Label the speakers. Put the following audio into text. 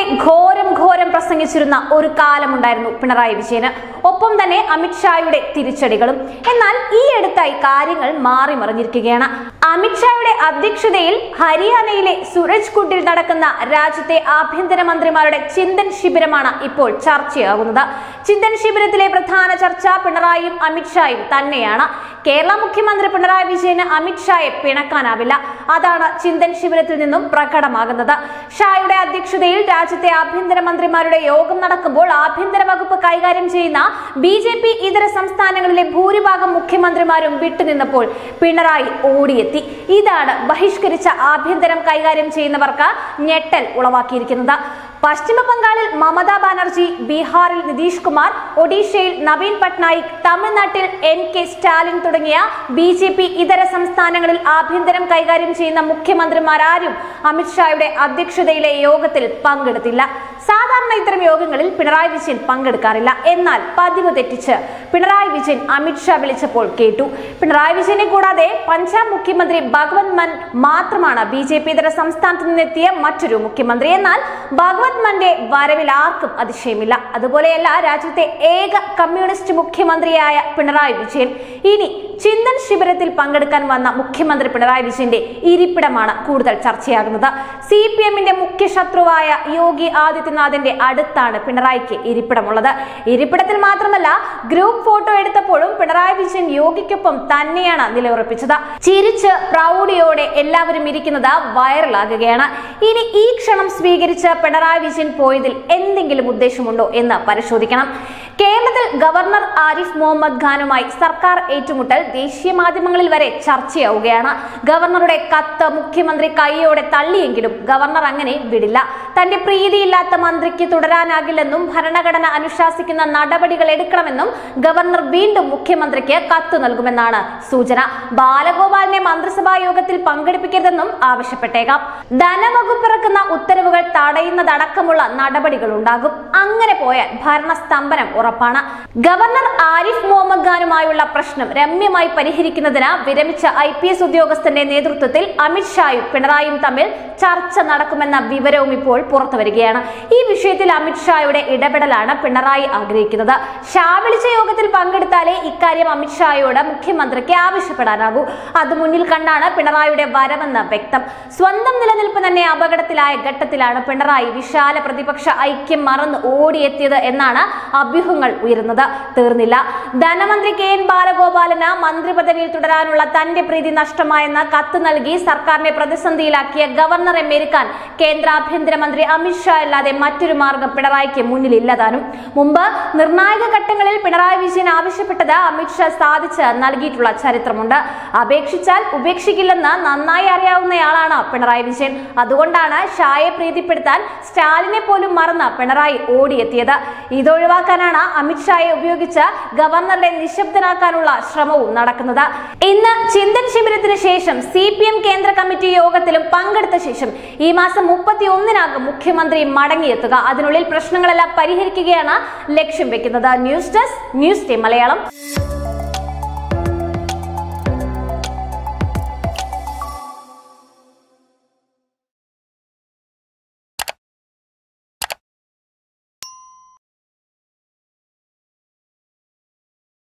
Speaker 1: ഘോരം ഘോരം പ്രസംഗിച്ചിരുന്ന ഒരു കാലമുണ്ടായിരുന്നു പിണറായി വിജയന് ഒപ്പം തന്നെ അമിത്ഷായുടെ തിരിച്ചടികളും എന്നാൽ ഈ അടുത്തായി കാര്യങ്ങൾ മാറി മറിഞ്ഞിരിക്കുകയാണ് അമിത്ഷായുടെ അധ്യക്ഷതയിൽ ഹരിയാനയിലെ സുരജ് കുണ്ടിൽ നടക്കുന്ന രാജ്യത്തെ ആഭ്യന്തരമന്ത്രിമാരുടെ ചിന്തൻ ശിബിരമാണ് ഇപ്പോൾ ചർച്ചയാകുന്നത് ചിന്തൻ ശിബിരത്തിലെ പ്രധാന ചർച്ച പിണറായിയും അമിത്ഷായും തന്നെയാണ് കേരള മുഖ്യമന്ത്രി പിണറായി വിജയന് അമിത്ഷായെ പിണക്കാനാവില്ല അതാണ് ചിന്തൻ ശിബിരത്തിൽ നിന്നും പ്രകടമാകുന്നത് ഷായുടെ അധ്യക്ഷതയിൽ രാജ്യത്തെ ആഭ്യന്തരമന്ത്രിമാരുടെ യോഗം നടക്കുമ്പോൾ ആഭ്യന്തര വകുപ്പ് കൈകാര്യം ചെയ്യുന്ന ബി ജെ പി ഇതര സംസ്ഥാനങ്ങളിലെ ഭൂരിഭാഗം മുഖ്യമന്ത്രിമാരും വിട്ടുനിന്നപ്പോൾ പിണറായി ഓടിയെത്തി ഇതാണ് ബഹിഷ്കരിച്ച ആഭ്യന്തരം കൈകാര്യം ചെയ്യുന്നവർക്ക് ഞെട്ടൽ ഉളവാക്കിയിരിക്കുന്നത് പശ്ചിമ ബംഗാളിൽ മമതാ ബാനർജി ബീഹാറിൽ നിതീഷ് കുമാർ ഒഡീഷയിൽ നവീൻ പട്നായിക് തമിഴ്നാട്ടിൽ എൻ കെ സ്റ്റാലിൻ തുടങ്ങിയ ബി ജെ പി ഇതര സംസ്ഥാനങ്ങളിൽ ആഭ്യന്തരം കൈകാര്യം ചെയ്യുന്ന മുഖ്യമന്ത്രിമാരാരും അമിത്ഷായുടെ അധ്യക്ഷതയിലെ യോഗത്തിൽ പങ്കെടുത്തില്ല സാധാരണ ഇത്തരം യോഗങ്ങളിൽ പിണറായി വിജയൻ പങ്കെടുക്കാറില്ല എന്നാൽ പതിവ് തെറ്റിച്ച് പിണറായി വിജയൻ അമിത്ഷാ വിളിച്ചപ്പോൾ കേട്ടു പിണറായി വിജയനെ കൂടാതെ പഞ്ചാബ് മുഖ്യമന്ത്രി ഭഗവത് മാൻ മാത്രമാണ് ബി ജെ പി ഇതര സംസ്ഥാനത്ത് നിന്നെത്തിയ മറ്റൊരു മുഖ്യമന്ത്രി എന്നാൽ ഭഗവത് മാന്റെ വരവിൽ ആർക്കും അതിശയമില്ല അതുപോലെയല്ല രാജ്യത്തെ ഏക കമ്മ്യൂണിസ്റ്റ് മുഖ്യമന്ത്രിയായ പിണറായി വിജയൻ ഇനി ചിന്തൻ ശിബിരത്തിൽ പങ്കെടുക്കാൻ വന്ന മുഖ്യമന്ത്രി പിണറായി വിജയന്റെ ഇരിപ്പിടമാണ് കൂടുതൽ ചർച്ചയാകുന്നത് സി പി എമ്മിന്റെ മുഖ്യ ശത്രുവായ യോഗി ആദിത്യനാഥിന്റെ അടുത്താണ് പിണറായിക്ക് ഇരിപ്പിടമുള്ളത് ഇരിപ്പിടത്തിൽ മാത്രമല്ല ഗ്രൂപ്പ് ഫോട്ടോ എടുത്തപ്പോഴും പിണറായി വിജയൻ യോഗിക്കൊപ്പം തന്നെയാണ് നിലയുറപ്പിച്ചത് ചിരിച്ച് പ്രൗഢിയോടെ എല്ലാവരും ഇരിക്കുന്നത് വൈറലാകുകയാണ് ഇനി ഈ ക്ഷണം സ്വീകരിച്ച് പിണറായി വിജയൻ പോയതിൽ എന്തെങ്കിലും ഉദ്ദേശമുണ്ടോ എന്ന് പരിശോധിക്കണം കേരളത്തിൽ ഗവർണർ ആരിഫ് മുഹമ്മദ് ഖാനുമായി സർക്കാർ ഏറ്റുമുട്ടൽ ദേശീയ മാധ്യമങ്ങളിൽ വരെ ചർച്ചയാവുകയാണ് ഗവർണറുടെ കത്ത് മുഖ്യമന്ത്രി കൈയോടെ തള്ളിയെങ്കിലും ഗവർണർ അങ്ങനെ വിടില്ല തന്റെ പ്രീതിയില്ലാത്ത മന്ത്രിക്ക് തുടരാനാകില്ലെന്നും ഭരണഘടന അനുശാസിക്കുന്ന നടപടികൾ എടുക്കണമെന്നും ഗവർണർ വീണ്ടും മുഖ്യമന്ത്രിക്ക് കത്ത് നൽകുമെന്നാണ് സൂചന ബാലഗോപാലിനെ മന്ത്രിസഭാ യോഗത്തിൽ പങ്കെടുപ്പിക്കരുതെന്നും ആവശ്യപ്പെട്ടേക്കാം ധനവകുപ്പ് ഇറക്കുന്ന ഉത്തരവുകൾ തടയുന്നതടക്കമുള്ള നടപടികൾ ഉണ്ടാകും അങ്ങനെ പോയാൽ ഭരണസ്തംഭനം ഉറപ്പാണ് ഗവർണർ ആരിഫ് മുഹമ്മദ് ഖാനുമായുള്ള പ്രശ്നം രമ്യമായി പരിഹരിക്കുന്നതിന് വിരമിച്ച ഐ പി എസ് ഉദ്യോഗസ്ഥന്റെ നേതൃത്വത്തിൽ അമിത്ഷായും പിണറായിയും തമ്മിൽ ചർച്ച നടക്കുമെന്ന വിവരവും ഇപ്പോൾ പുറത്തു വരികയാണ് ഈ വിഷയത്തിൽ അമിത്ഷായുടെ ഇടപെടലാണ് പിണറായി ആഗ്രഹിക്കുന്നത് ഷാ വിളിച്ച യോഗത്തിൽ പങ്കെടുത്താലേ ഇക്കാര്യം അമിത്ഷായോട് മുഖ്യമന്ത്രിക്ക് ആവശ്യപ്പെടാനാകൂ അത് മുന്നിൽ കണ്ടാണ് പിണറായിയുടെ വരവെന്ന് വ്യക്തം സ്വന്തം നിലനിൽപ്പ് തന്നെ അപകടത്തിലായ ഘട്ടത്തിലാണ് പിണറായി വിശാല പ്രതിപക്ഷ ഐക്യം മറന്ന് ഓടിയെത്തിയത് എന്നാണ് അഭ്യൂഹങ്ങൾ ഉയരുന്നത് തീർന്നില്ല ധനമന്ത്രി കെ എൻ ബാലഗോപാലന് മന്ത്രിപദവിയിൽ തുടരാനുള്ള തന്റെ പ്രീതി നഷ്ടമായെന്ന കത്ത് നൽകി സർക്കാരിനെ പ്രതിസന്ധിയിലാക്കിയ ഗവർണറെ മെരുക്കാൻ കേന്ദ്ര ആഭ്യന്തരമന്ത്രി അമിത്ഷാ അല്ലാതെ മറ്റൊരു മാർഗം പിണറായിക്ക് മുന്നിലില്ലതാനും മുമ്പ് നിർണായക ഘട്ടങ്ങളിൽ പിണറായി വിജയൻ ആവശ്യപ്പെട്ടത് അമിത്ഷാ സാധിച്ച് നൽകിയിട്ടുള്ള ചരിത്രമുണ്ട് അപേക്ഷിച്ചാൽ ഉപേക്ഷിക്കില്ലെന്ന് നന്നായി അറിയാവുന്നയാളാണ് പിണറായി വിജയൻ അതുകൊണ്ടാണ് ഷായെ പ്രീതിപ്പെടുത്താൻ സ്റ്റാലിനെ പോലും മറന്ന് പിണറായി ഓടിയെത്തിയത് ഇതൊഴിവാക്കാനാണ് അമിത്ഷായെ ഉപയോഗിച്ച് ഗവർണറെ നിശബ്ദനാക്കാനുള്ള ശ്രമവും നടക്കുന്നത് ഇന്ന് ചിന്തൻ ശിബിരത്തിന് ശേഷം സി പി എം കേന്ദ്ര കമ്മിറ്റി യോഗത്തിലും പങ്കെടുത്ത ശേഷം ഈ മാസം മുപ്പത്തി ഒന്നിനാകും മുഖ്യമന്ത്രി മടങ്ങിയെത്തുക അതിനുള്ളിൽ പ്രശ്നങ്ങളെല്ലാം പരിഹരിക്കുകയാണ് ലക്ഷ്യം വെക്കുന്നത് news desk news team Malayalam